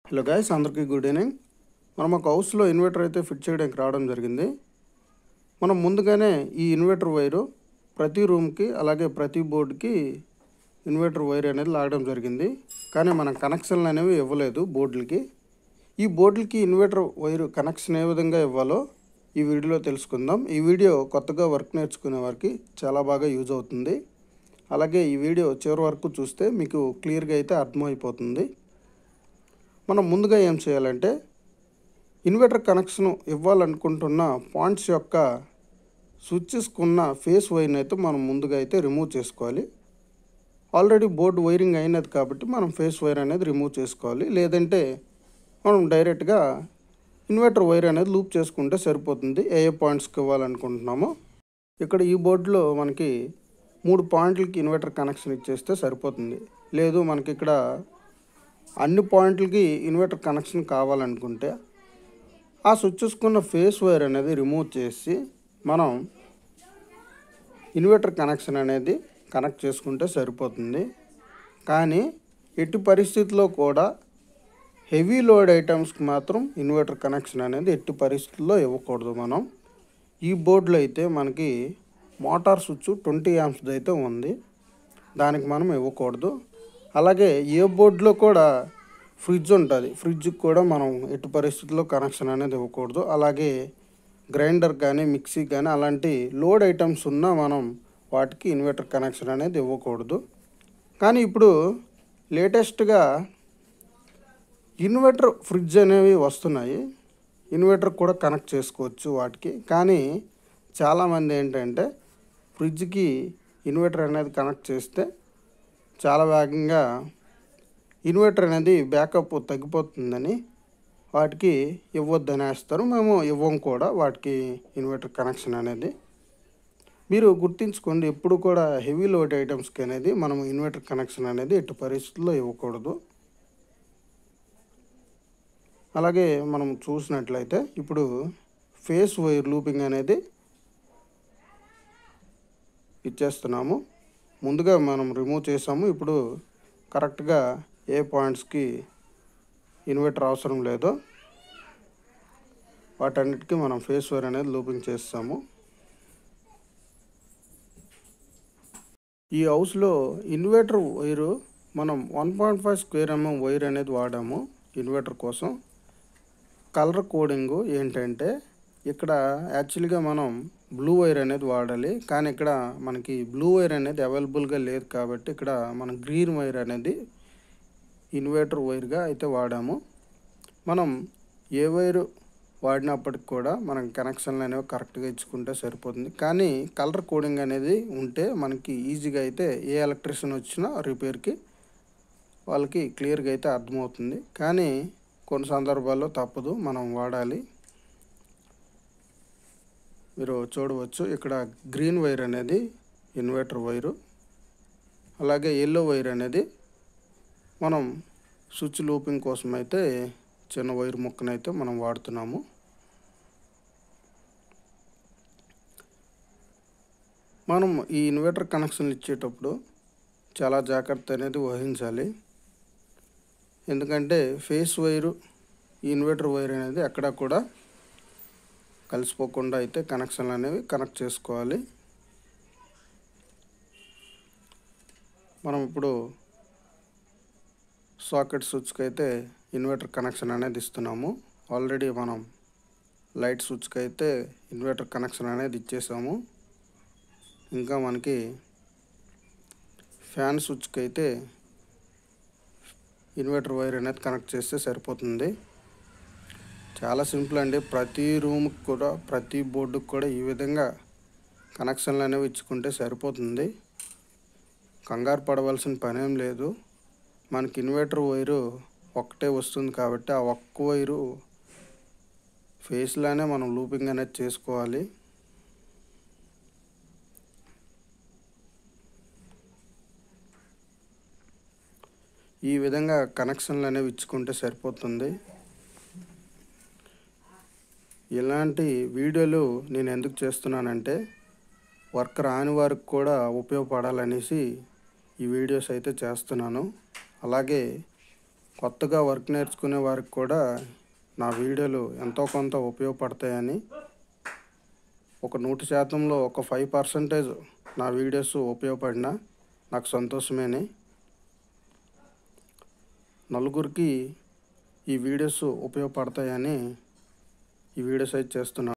hello guys అందరికీ good evening మనం ఒక హౌస్లో ఇన్వర్టర్ అయితే ఫిట్ చేయడానికి రావడం జరిగింది మనం ముందుగానే ఈ ఇన్వర్టర్ వైరు ప్రతి రూమ్కి అలాగే ప్రతి బోర్డుకి ఇన్వర్టర్ వైర్ అనేది లాగడం జరిగింది కానీ మనం కనెక్షన్లు అనేవి ఇవ్వలేదు బోర్డులకి ఈ బోర్డులకి ఇన్వర్టర్ వైరు కనెక్షన్ ఏ విధంగా ఇవ్వాలో ఈ వీడియోలో తెలుసుకుందాం ఈ వీడియో కొత్తగా వర్క్ నేర్చుకునే వారికి చాలా బాగా యూజ్ అవుతుంది అలాగే ఈ వీడియో చివరి వరకు చూస్తే మీకు క్లియర్గా అయితే అర్థమైపోతుంది మనం ముందుగా ఏం చేయాలంటే ఇన్వర్టర్ కనెక్షన్ ఇవ్వాలనుకుంటున్న పాయింట్స్ యొక్క స్విచ్చెస్కి ఉన్న ఫేస్ వైర్ని అయితే మనం ముందుగా అయితే రిమూవ్ చేసుకోవాలి ఆల్రెడీ బోర్డు వైరింగ్ అయినది కాబట్టి మనం ఫేస్ వైర్ అనేది రిమూవ్ చేసుకోవాలి లేదంటే మనం డైరెక్ట్గా ఇన్వర్టర్ వైర్ అనేది లూప్ చేసుకుంటే సరిపోతుంది ఏ ఏ పాయింట్స్కి ఇవ్వాలనుకుంటున్నామో ఇక్కడ ఈ బోర్డులో మనకి మూడు పాయింట్లకి ఇన్వర్టర్ కనెక్షన్ ఇచ్చేస్తే సరిపోతుంది లేదు మనకి ఇక్కడ అన్ని పాయింట్లకి ఇన్వర్టర్ కనెక్షన్ కావాలనుకుంటే ఆ స్విచ్చెస్కున్న ఫేస్ వైర్ అనేది రిమూవ్ చేసి మనం ఇన్వర్టర్ కనెక్షన్ అనేది కనెక్ట్ చేసుకుంటే సరిపోతుంది కానీ ఎట్టి పరిస్థితుల్లో కూడా హెవీ లోడ్ ఐటమ్స్కి మాత్రం ఇన్వర్టర్ కనెక్షన్ అనేది ఎట్టి పరిస్థితుల్లో ఇవ్వకూడదు మనం ఈ బోర్డులో అయితే మనకి మోటార్ స్విచ్ ట్వంటీ యామ్స్ది అయితే ఉంది దానికి మనం ఇవ్వకూడదు అలాగే ఏ బోర్డులో కూడా ఫ్రిడ్జ్ ఉంటుంది ఫ్రిడ్జ్కి కూడా మనం ఎట్టి పరిస్థితుల్లో కనెక్షన్ అనేది ఇవ్వకూడదు అలాగే గ్రైండర్ కానీ మిక్సీ కానీ అలాంటి లోడ్ ఐటమ్స్ ఉన్నా మనం వాటికి ఇన్వర్టర్ కనెక్షన్ అనేది ఇవ్వకూడదు కానీ ఇప్పుడు లేటెస్ట్గా ఇన్వర్టర్ ఫ్రిడ్జ్ అనేవి వస్తున్నాయి ఇన్వర్టర్ కూడా కనెక్ట్ చేసుకోవచ్చు వాటికి కానీ చాలామంది ఏంటంటే ఫ్రిడ్జ్కి ఇన్వర్టర్ అనేది కనెక్ట్ చేస్తే చాలా వేగంగా ఇన్వర్టర్ అనేది బ్యాకప్ తగ్గిపోతుందని వాటికి ఇవ్వద్దని వేస్తారు మేము ఇవ్వం కూడా వాటికి ఇన్వర్టర్ కనెక్షన్ అనేది మీరు గుర్తుంచుకోండి ఎప్పుడు కూడా హెవీ లోడ్ ఐటమ్స్కి అనేది మనం ఇన్వర్టర్ కనెక్షన్ అనేది ఎట్టి పరిస్థితుల్లో ఇవ్వకూడదు అలాగే మనం చూసినట్లయితే ఇప్పుడు ఫేస్ వైర్ లూపింగ్ అనేది ఇచ్చేస్తున్నాము ముందుగా మనం రిమూవ్ చేసాము ఇప్పుడు కరెక్ట్గా ఏ పాయింట్స్కి ఇన్వర్టర్ అవసరం లేదో వాటన్నిటికీ మనం ఫేస్ వైర్ అనేది లూపింగ్ చేస్తాము ఈ హౌస్లో ఇన్వర్టర్ వైరు మనం one point five square MM wire అనేది వాడాము ఇన్వర్టర్ కోసం కలర్ కోడింగ్ ఏంటంటే ఇక్కడ యాక్చువల్గా మనం బ్లూ వైర్ అనేది వాడాలి కానీ ఇక్కడ మనకి బ్లూ వైర్ అనేది అవైలబుల్గా లేదు కాబట్టి ఇక్కడ మనం గ్రీన్ వైర్ అనేది ఇన్వర్టర్ వైర్గా అయితే వాడాము మనం ఏ వైరు వాడినప్పటికి కూడా మనం కనెక్షన్లు అనేవి కరెక్ట్గా ఇచ్చుకుంటే సరిపోతుంది కానీ కలర్ కోడింగ్ అనేది ఉంటే మనకి ఈజీగా అయితే ఏ ఎలక్ట్రిషియన్ వచ్చినా రిపేర్కి వాళ్ళకి క్లియర్గా అయితే అర్థమవుతుంది కానీ కొన్ని సందర్భాల్లో తప్పదు మనం వాడాలి మీరు చూడవచ్చు ఇక్కడ గ్రీన్ వైర్ అనేది ఇన్వర్టర్ వైరు అలాగే ఎల్లో వైర్ అనేది మనం స్విచ్ లూపింగ్ కోసం అయితే చిన్న వైర్ ముక్కనైతే మనం వాడుతున్నాము మనం ఈ ఇన్వర్టర్ కనెక్షన్లు ఇచ్చేటప్పుడు చాలా జాగ్రత్త అనేది వహించాలి ఎందుకంటే ఫేస్ వైరు ఈ ఇన్వర్టర్ వైర్ అనేది ఎక్కడా కూడా కలిసిపోకుండా అయితే కనెక్షన్లు అనేవి కనెక్ట్ చేసుకోవాలి మనం ఇప్పుడు సాకెట్ స్విచ్కి అయితే ఇన్వర్టర్ కనెక్షన్ అనేది ఇస్తున్నాము ఆల్రెడీ మనం లైట్ స్విచ్కి అయితే ఇన్వర్టర్ కనెక్షన్ అనేది ఇచ్చేసాము ఇంకా మనకి ఫ్యాన్ స్విచ్కి అయితే ఇన్వర్టర్ వైర్ అనేది కనెక్ట్ చేస్తే సరిపోతుంది చాలా సింపుల్ అండి ప్రతి రూమ్కి కూడా ప్రతి బోర్డుకి కూడా ఈ విధంగా కనెక్షన్లు అనేవి ఇచ్చుకుంటే సరిపోతుంది కంగారు పడవలసిన పనేం లేదు మనకి ఇన్వర్టర్ వైరు ఒక్కటే వస్తుంది కాబట్టి ఆ ఒక్క వైరు ఫేస్లోనే మనం లూపింగ్ అనేది చేసుకోవాలి ఈ విధంగా కనెక్షన్లు అనేవి ఇచ్చుకుంటే సరిపోతుంది ఇలాంటి వీడియోలు నేను ఎందుకు చేస్తున్నానంటే వర్క్ రాని వారికి కూడా ఉపయోగపడాలనేసి ఈ వీడియోస్ అయితే చేస్తున్నాను అలాగే కొత్తగా వర్క్ నేర్చుకునే వారికి కూడా నా వీడియోలు ఎంతో కొంత ఉపయోగపడతాయని ఒక నూటి శాతంలో ఒక ఫైవ్ పర్సెంటేజ్ నా వీడియోస్ ఉపయోగపడినా నాకు సంతోషమేనే నలుగురికి ఈ వీడియోస్ ఉపయోగపడతాయని ఈ వీడియోస్ అయితే చేస్తున్నాను